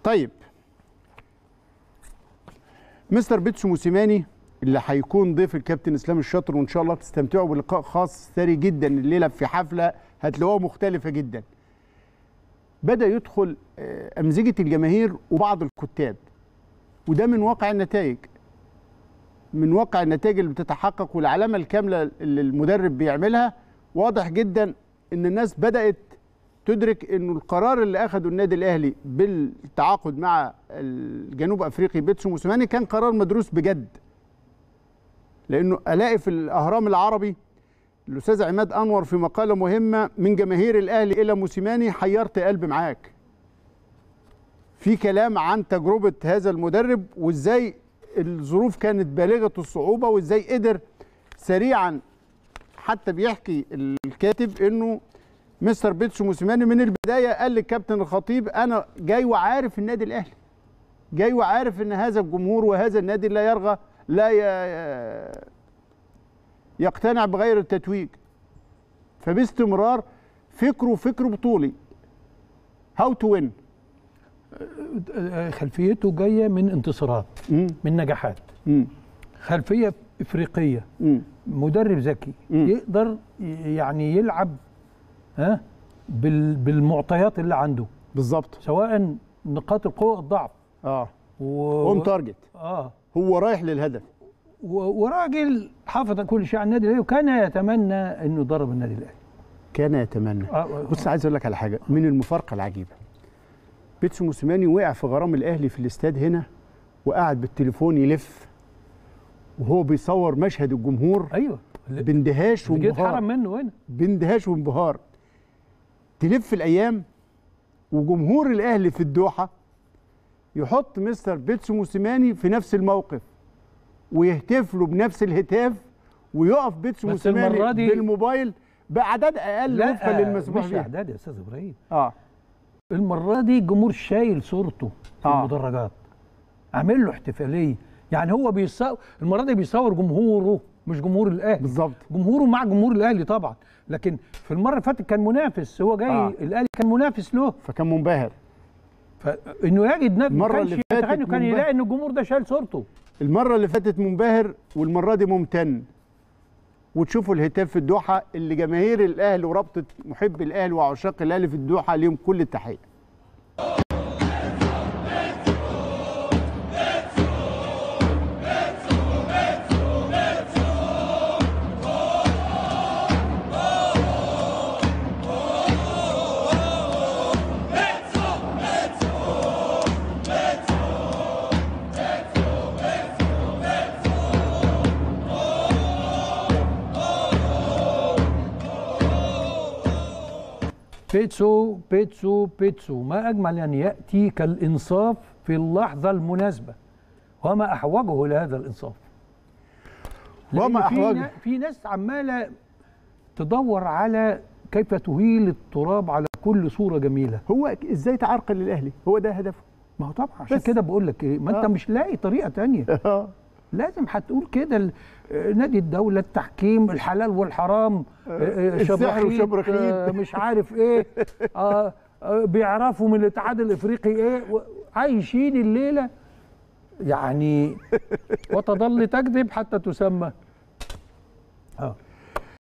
طيب مستر بيتسو موسيماني اللي هيكون ضيف الكابتن اسلام الشاطر وان شاء الله تستمتعوا بلقاء خاص ثري جدا الليله في حفله هتلاقوها مختلفه جدا بدا يدخل آه، امزجه الجماهير وبعض الكتاب وده من واقع النتائج من واقع النتائج اللي بتتحقق والعلامه الكامله اللي المدرب بيعملها واضح جدا ان الناس بدات تدرك انه القرار اللي اخده النادي الاهلي بالتعاقد مع الجنوب افريقي بيتسو موسيماني كان قرار مدروس بجد لانه الاقي في الاهرام العربي الاستاذ عماد انور في مقاله مهمه من جماهير الاهلي الى موسيماني حيرت قلبي معاك في كلام عن تجربه هذا المدرب وازاي الظروف كانت بالغه الصعوبه وازاي قدر سريعا حتى بيحكي الكاتب انه مستر بيتسو موسيماني من البدايه قال للكابتن الخطيب انا جاي وعارف النادي الاهلي جاي وعارف ان هذا الجمهور وهذا النادي لا يرغى لا ي- يقتنع بغير التتويج فباستمرار فكره فكر بطولي هاو تو وين خلفيته جايه من انتصارات من نجاحات خلفيه افريقيه مدرب ذكي مم. يقدر ي- يعني يلعب ها بال- بالمعطيات اللي عنده بالظبط سواء نقاط القوه والضعف اه و... اون تارجت اه هو رايح للهدف و- وراجل حافظ كل شيء عن النادي الاهلي وكان يتمنى انه يدرب النادي الاهلي كان يتمنى آه، بص عايز اقول لك على حاجه من المفارقه العجيبه بيتسو موسيماني وقع في غرام الاهلي في الاستاد هنا وقعد بالتليفون يلف وهو بيصور مشهد الجمهور ايوه باندهاش اللي جه اتحرم وانبهار منه هنا باندهاش وانبهار تلف الايام وجمهور الاهلي في الدوحه يحط مستر بيتسو موسيماني في نفس الموقف ويهتف له بنفس الهتاف ويقف بيتسو بس المرة موسيماني دي- بالموبايل باعداد اقل وفقا للمسموح مش به اعداد يا استاذ ابراهيم اه المره دي الجمهور شايل صورته في آه. المدرجات عامل له احتفاليه يعني هو بيصور المره دي بيصور جمهوره مش جمهور الاهلي بالظبط جمهوره مع جمهور الاهلي طبعا لكن في المره اللي فاتت كان منافس هو جاي آه. آه. الاهلي كان منافس له فكان منبهر فانه يجد نفسه المرة ما اللي كانش فاتت يتخيل كان منبهر. يلاقي ان الجمهور ده شايل صورته المره اللي فاتت منبهر والمره دي ممتن وتشوفوا الهتاف في الدوحه اللي جماهير الاهلي ورابطه محبي الاهلي وعشاق الاهلي في الدوحه ليهم كل التحيه بيتسو بيتسو بيتسو ما اجمل ان ياتي كالانصاف في اللحظه المناسبه وما احوجه لهذا الانصاف وما لأن في أحوجه. نا- في ناس عماله تدور على كيف تهيل التراب على كل صوره جميله هو ازاي تعرقل الاهلي هو ده هدفه ما هو طبعا عشان بس. كده بقول لك ايه ما انت آه. مش لاقي طريقه تانية آه. لازم هتقول كده ال- آه، نادي الدوله التحكيم الحلال والحرام آه، آه، السحر شبرخيط، وشبرخيط. آه، مش عارف ايه آه، آه، بيعرفوا من الاتحاد الافريقي ايه و- عايشين الليله يعني وتظل تكذب حتى تسمى اه